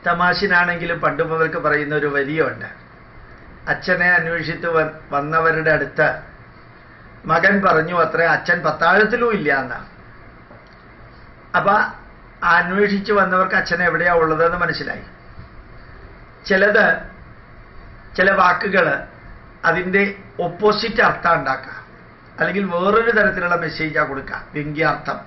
തമാശനാണെങ്കിലും പണ്ട് മുതൽക്ക് പറയുന്ന ഒരു വരിയുണ്ട് അച്ഛനെ അന്വേഷിച്ച് വ- വന്നവരുടെ അടുത്ത് മകൻ പറഞ്ഞു അത്ര അച്ഛൻ പത്താഴത്തിലും ഇല്ല എന്ന് അപ്പൊ ആ അന്വേഷിച്ച് വന്നവർക്ക് അച്ഛൻ എവിടെയാ ഉള്ളതെന്ന് മനസ്സിലായി ചിലത് ചില വാക്കുകൾ അതിൻ്റെ ഒപ്പോസിറ്റ് അർത്ഥം ഉണ്ടാക്കുക അല്ലെങ്കിൽ വേറൊരു തരത്തിലുള്ള മെസ്സേജാ കൊടുക്കുക വ്യംഗ്യാർത്ഥം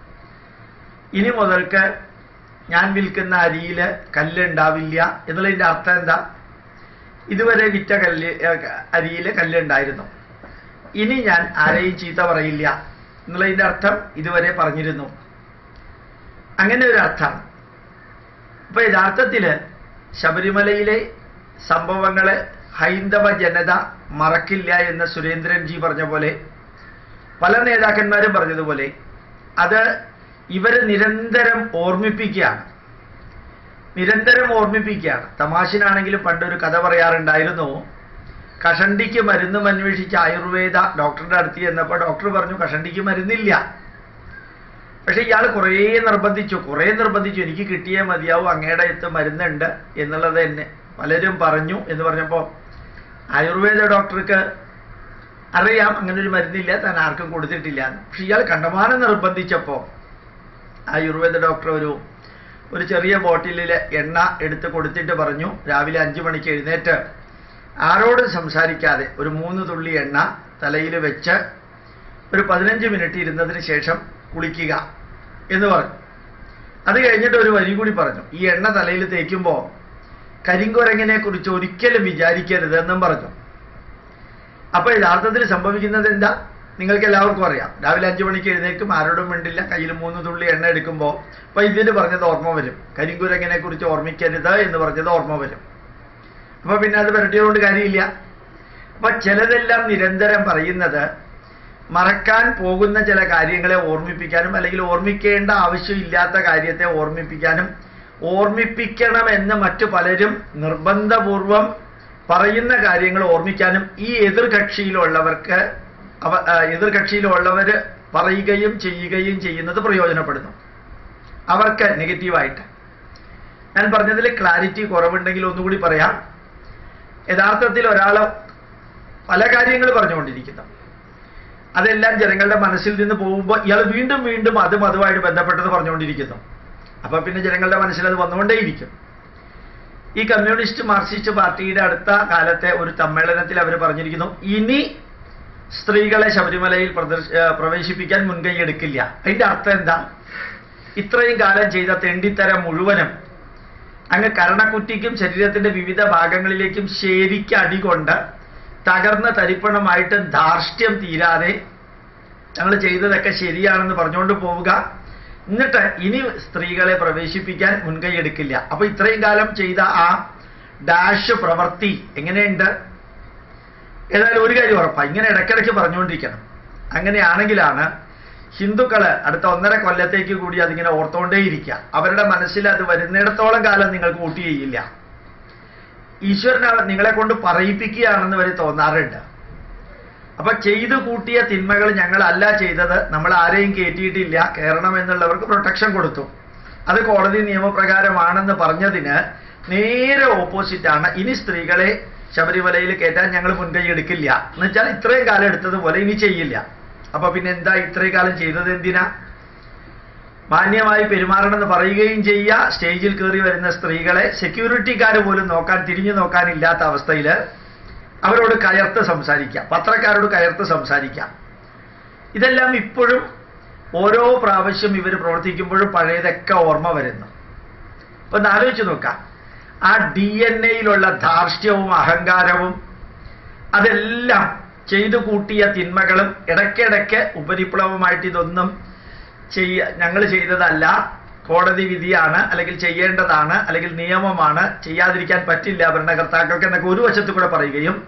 ഇനി മുതൽക്ക് ഞാൻ വിൽക്കുന്ന അരിയിൽ കല്ല് ഉണ്ടാവില്ല എന്നുള്ളതിൻ്റെ അർത്ഥം എന്താ ഇതുവരെ വിറ്റ കല്ല് അരിയിൽ കല്ല് ഉണ്ടായിരുന്നു ഇനി ഞാൻ ആരെയും ചീത്ത പറയില്ല എന്നുള്ളതിൻ്റെ അർത്ഥം ഇതുവരെ പറഞ്ഞിരുന്നു അങ്ങനെ ഒരു അർത്ഥമാണ് അപ്പൊ യഥാർത്ഥത്തില് ശബരിമലയിലെ സംഭവങ്ങളെ ഹൈന്ദവ ജനത മറക്കില്ല എന്ന് സുരേന്ദ്രൻജി പറഞ്ഞ പോലെ പല നേതാക്കന്മാരും പറഞ്ഞതുപോലെ അത് ഇവരെ നിരന്തരം ഓർമ്മിപ്പിക്കുകയാണ് നിരന്തരം ഓർമ്മിപ്പിക്കുകയാണ് തമാശനാണെങ്കിലും പണ്ടൊരു കഥ പറയാറുണ്ടായിരുന്നു കഷണ്ടിക്ക് മരുന്നും അന്വേഷിച്ച് ആയുർവേദ ഡോക്ടറുടെ അടുത്ത് ചെന്നപ്പോൾ ഡോക്ടർ പറഞ്ഞു കഷണ്ടിക്ക് മരുന്നില്ല പക്ഷെ ഇയാൾ കുറേ നിർബന്ധിച്ചു കുറേ നിർബന്ധിച്ചു എനിക്ക് കിട്ടിയേ മതിയാവും അങ്ങയുടെ അടുത്ത് മരുന്നുണ്ട് എന്നുള്ളത് തന്നെ പലരും പറഞ്ഞു എന്ന് പറഞ്ഞപ്പോൾ ആയുർവേദ ഡോക്ടർക്ക് അറിയാം അങ്ങനെ ഒരു മരുന്നില്ല താൻ ആർക്കും കൊടുത്തിട്ടില്ല എന്ന്. പക്ഷെ ഇയാൾ കണ്ടമാനം നിർബന്ധിച്ചപ്പോൾ ആയുർവേദ ഡോക്ടർ ഒരു ഒരു ചെറിയ ബോട്ടിലിൽ എണ്ണ എടുത്ത് കൊടുത്തിട്ട് പറഞ്ഞു രാവിലെ അഞ്ചു മണിക്ക് എഴുന്നേറ്റ് ആരോടും സംസാരിക്കാതെ ഒരു മൂന്ന് തുള്ളി എണ്ണ തലയിൽ വെച്ച് ഒരു പതിനഞ്ച് മിനിറ്റ് ഇരുന്നതിന് ശേഷം കുളിക്കുക എന്ന് പറഞ്ഞു അത് കഴിഞ്ഞിട്ട് ഒരു വരി കൂടി പറഞ്ഞു ഈ എണ്ണ തലയിൽ തേക്കുമ്പോൾ കരിങ്കുരങ്ങിനെ കുറിച്ച് ഒരിക്കലും വിചാരിക്കരുത് എന്നും പറഞ്ഞു അപ്പൊ യഥാർത്ഥത്തിൽ സംഭവിക്കുന്നത് എന്താ നിങ്ങൾക്ക് എല്ലാവർക്കും അറിയാം രാവിലെ അഞ്ചു മണിക്ക് എഴുന്നേൽക്കും ആരോടും വേണ്ടില്ല കയ്യിൽ മൂന്ന് തുള്ളി എണ്ണ എടുക്കുമ്പോൾ അപ്പൊ ഇതിന് പറഞ്ഞത് ഓർമ്മ വരും കരിങ്കുരങ്ങിനെ കുറിച്ച് ഓർമ്മിക്കരുത് എന്ന് പറഞ്ഞത് ഓർമ്മ വരും അപ്പൊ പിന്നെ അത് വരട്ടിയതുകൊണ്ട് കാര്യമില്ല അപ്പൊ ചിലതെല്ലാം നിരന്തരം പറയുന്നത് മറക്കാൻ പോകുന്ന ചില കാര്യങ്ങളെ ഓർമ്മിപ്പിക്കാനും അല്ലെങ്കിൽ ഓർമ്മിക്കേണ്ട ആവശ്യമില്ലാത്ത കാര്യത്തെ ഓർമ്മിപ്പിക്കാനും ഓർമ്മിപ്പിക്കണമെന്ന് മറ്റു പലരും നിർബന്ധപൂർവം പറയുന്ന കാര്യങ്ങൾ ഓർമ്മിക്കാനും ഈ എതിർകക്ഷിയിലുള്ളവർക്ക് അവ ആ, എതിർകക്ഷിയിലുള്ളവർ പറയുകയും ചെയ്യുകയും ചെയ്യുന്നത് പ്രയോജനപ്പെടുന്നു അവർക്ക് നെഗറ്റീവായിട്ട് ഞാൻ പറഞ്ഞതിൽ ക്ലാരിറ്റി കുറവുണ്ടെങ്കിൽ ഒന്നുകൂടി പറയാം യഥാർത്ഥത്തിൽ ഒരാൾ പല കാര്യങ്ങൾ പറഞ്ഞുകൊണ്ടിരിക്കുന്നു അതെല്ലാം ജനങ്ങളുടെ മനസ്സിൽ നിന്ന് പോകുമ്പോൾ ഇയാൾ വീണ്ടും വീണ്ടും അതും അതുമായിട്ട് ബന്ധപ്പെട്ടത് പറഞ്ഞുകൊണ്ടിരിക്കുന്നു അപ്പൊ പിന്നെ ജനങ്ങളുടെ മനസ്സിൽ അത് വന്നുകൊണ്ടേയിരിക്കും ഈ കമ്മ്യൂണിസ്റ്റ് മാർക്സിസ്റ്റ് പാർട്ടിയുടെ അടുത്ത കാലത്തെ ഒരു സമ്മേളനത്തിൽ അവർ പറഞ്ഞിരിക്കുന്നു ഇനി സ്ത്രീകളെ ശബരിമലയിൽ പ്രദർശ ഏർ പ്രവേശിപ്പിക്കാൻ മുൻകൈ എടുക്കില്ല അതിന്റെ അർത്ഥം എന്താ ഇത്രയും കാലം ചെയ്ത തെണ്ടിത്തരം മുഴുവനും അങ്ങ് കരണക്കുറ്റിക്കും ശരീരത്തിന്റെ വിവിധ ഭാഗങ്ങളിലേക്കും ശരിക്ക് അടികൊണ്ട് തകർന്ന തരിപ്പണമായിട്ട് ധാർഷ്ട്യം തീരാതെ ഞങ്ങൾ ചെയ്തതൊക്കെ ശരിയാണെന്ന് പറഞ്ഞുകൊണ്ട് പോവുക എന്നിട്ട് ഇനി സ്ത്രീകളെ പ്രവേശിപ്പിക്കാൻ മുൻകൈ എടുക്കില്ല അപ്പൊ ഇത്രയും കാലം ചെയ്ത ആ ഡാഷ് പ്രവൃത്തി എങ്ങനെയുണ്ട് ഏതായാലും ഒരു കാര്യം ഉറപ്പാണ് ഇങ്ങനെ ഇടയ്ക്കിടയ്ക്ക് പറഞ്ഞുകൊണ്ടിരിക്കണം അങ്ങനെയാണെങ്കിലാണ് ഹിന്ദുക്കള് അടുത്ത ഒന്നര കൊല്ലത്തേക്ക് കൂടി അതിങ്ങനെ ഓർത്തുകൊണ്ടേയിരിക്കുക അവരുടെ മനസ്സിൽ അത് വരുന്നിടത്തോളം കാലം നിങ്ങൾക്ക് വോട്ട് ചെയ്യില്ല ഈശ്വരനെ നിങ്ങളെ കൊണ്ട് പറയിപ്പിക്കുകയാണെന്ന് വരെ തോന്നാറുണ്ട് അപ്പൊ ചെയ്തു കൂട്ടിയ തിന്മകൾ ഞങ്ങളല്ല ചെയ്തത് നമ്മൾ ആരെയും കയറ്റിയിട്ടില്ല കയറണം എന്നുള്ളവർക്ക് പ്രൊട്ടക്ഷൻ കൊടുത്തു അത് കോടതി നിയമപ്രകാരമാണെന്ന് പറഞ്ഞതിന് നേരെ ഓപ്പോസിറ്റ് ആണ് ഇനി സ്ത്രീകളെ ശബരിമലയിൽ കയറ്റാൻ ഞങ്ങൾ മുൻകൈ എടുക്കില്ല എന്ന് വെച്ചാൽ ഇത്രയും കാലം എടുത്തതുപോലെ ഇനി ചെയ്യില്ല അപ്പൊ പിന്നെ എന്താ ഇത്രയും കാലം ചെയ്തത് എന്തിനാ മാന്യമായി പെരുമാറണമെന്ന് പറയുകയും ചെയ്യുക സ്റ്റേജിൽ കയറി വരുന്ന സ്ത്രീകളെ സെക്യൂരിറ്റിക്കാർ പോലും നോക്കാൻ തിരിഞ്ഞു നോക്കാനില്ലാത്ത അവസ്ഥയിൽ അവരോട് കയർത്ത് സംസാരിക്കാം പത്രക്കാരോട് കയർത്ത് സംസാരിക്കാം ഇതെല്ലാം ഇപ്പോഴും ഓരോ പ്രാവശ്യം ഇവർ പ്രവർത്തിക്കുമ്പോഴും പഴയതൊക്കെ ഓർമ്മ വരുന്നു അപ്പൊ ഒന്ന് ആലോചിച്ച് നോക്കാം ആ ഡി എൻ എയിലുള്ള ധാർഷ്ട്യവും അഹങ്കാരവും അതെല്ലാം ചെയ്തു കൂട്ടിയ തിന്മകളും ഇടയ്ക്കിടയ്ക്ക് ഉപരിപ്ലവമായിട്ട് ഇതൊന്നും ചെയ്യ ഞങ്ങൾ ചെയ്തതല്ല കോടതി വിധിയാണ് അല്ലെങ്കിൽ ചെയ്യേണ്ടതാണ് അല്ലെങ്കിൽ നിയമമാണ് ചെയ്യാതിരിക്കാൻ പറ്റില്ല ഭരണകർത്താക്കൾക്ക് എന്നൊക്കെ ഒരു വശത്ത് കൂടെ പറയുകയും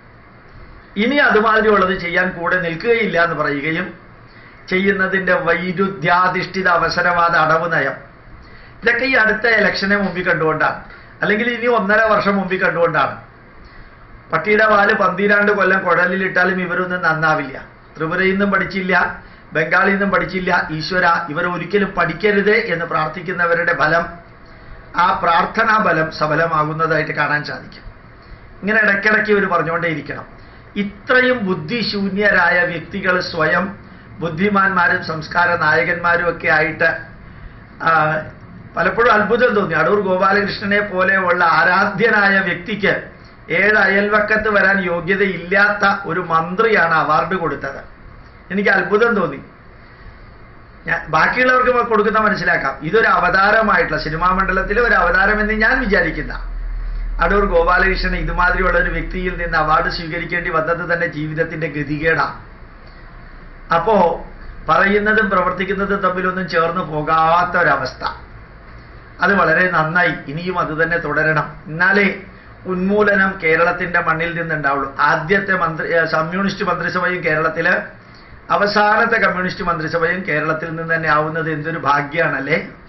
ഇനി അതുമാതിരിയുള്ളത് ചെയ്യാൻ കൂടെ നിൽക്കുകയില്ല എന്ന് പറയുകയും ചെയ്യുന്നതിന്റെ വൈരുദ്ധ്യാധിഷ്ഠിത അവസരവാദ അടവ് നയം ഇതൊക്കെ ഈ അടുത്ത ഇലക്ഷനെ മുമ്പിൽ കണ്ടുകൊണ്ടാണ് അല്ലെങ്കിൽ ഇനി ഒന്നര വർഷം മുമ്പിൽ കണ്ടുകൊണ്ടാണ് പട്ടിയുടെ പാല് പന്തിരാണ്ട് കൊല്ലം കുഴലിലിട്ടാലും ഇവരൊന്നും നന്നാവില്ല ത്രിപുരയിൽ നിന്നും പഠിച്ചില്ല ബംഗാളിൽ നിന്നും പഠിച്ചില്ല ഈശ്വര ഇവർ ഒരിക്കലും പഠിക്കരുത് എന്ന് പ്രാർത്ഥിക്കുന്നവരുടെ ഫലം ആ പ്രാർത്ഥനാ ബലം സഫലമാകുന്നതായിട്ട് കാണാൻ സാധിക്കും ഇങ്ങനെ ഇടയ്ക്കിടയ്ക്ക് ഇവർ പറഞ്ഞുകൊണ്ടേയിരിക്കണം ഇത്രയും ബുദ്ധിശൂന്യരായ വ്യക്തികൾ സ്വയം ബുദ്ധിമാന്മാരും സംസ്കാര നായകന്മാരും ഒക്കെ ആയിട്ട് ആ, പലപ്പോഴും അത്ഭുതം തോന്നി അടൂർ ഗോപാലകൃഷ്ണനെ പോലെയുള്ള ആരാധ്യനായ വ്യക്തിക്ക് ഏഴ് അയൽവക്കത്ത് വരാൻ യോഗ്യതയില്ലാത്ത ഒരു മന്ത്രിയാണ് അവാർഡ് കൊടുത്തത് എനിക്ക് അത്ഭുതം തോന്നി ഞാൻ ബാക്കിയുള്ളവർക്ക് കൊടുക്കുന്ന മനസ്സിലാക്കാം ഇതൊരു അവതാരമായിട്ടുള്ള സിനിമാ മണ്ഡലത്തിലെ ഒരു അവതാരം എന്ന് ഞാൻ വിചാരിക്കുന്ന അടൂർ ഗോപാലകൃഷ്ണൻ ഇതുമാതിരിയുള്ള ഒരു വ്യക്തിയിൽ നിന്ന് അവാർഡ് സ്വീകരിക്കേണ്ടി വന്നത് തന്നെ ജീവിതത്തിന്റെ ഗതികേടാണ് അപ്പോ പറയുന്നതും പ്രവർത്തിക്കുന്നതും തമ്മിലൊന്നും ചേർന്ന് പോകാത്ത ഒരവസ്ഥ അത് വളരെ നന്നായി ഇനിയും അത് തന്നെ തുടരണം എന്നാലേ ഉന്മൂലനം കേരളത്തിന്റെ മണ്ണിൽ നിന്നുണ്ടാവുള്ളൂ ആദ്യത്തെ മന്ത്രി ഏ, കമ്മ്യൂണിസ്റ്റ് മന്ത്രിസഭയും കേരളത്തില് അവസാനത്തെ കമ്മ്യൂണിസ്റ്റ് മന്ത്രിസഭയും കേരളത്തിൽ നിന്ന് തന്നെ ആവുന്നത് എന്തൊരു ഭാഗ്യാണല്ലേ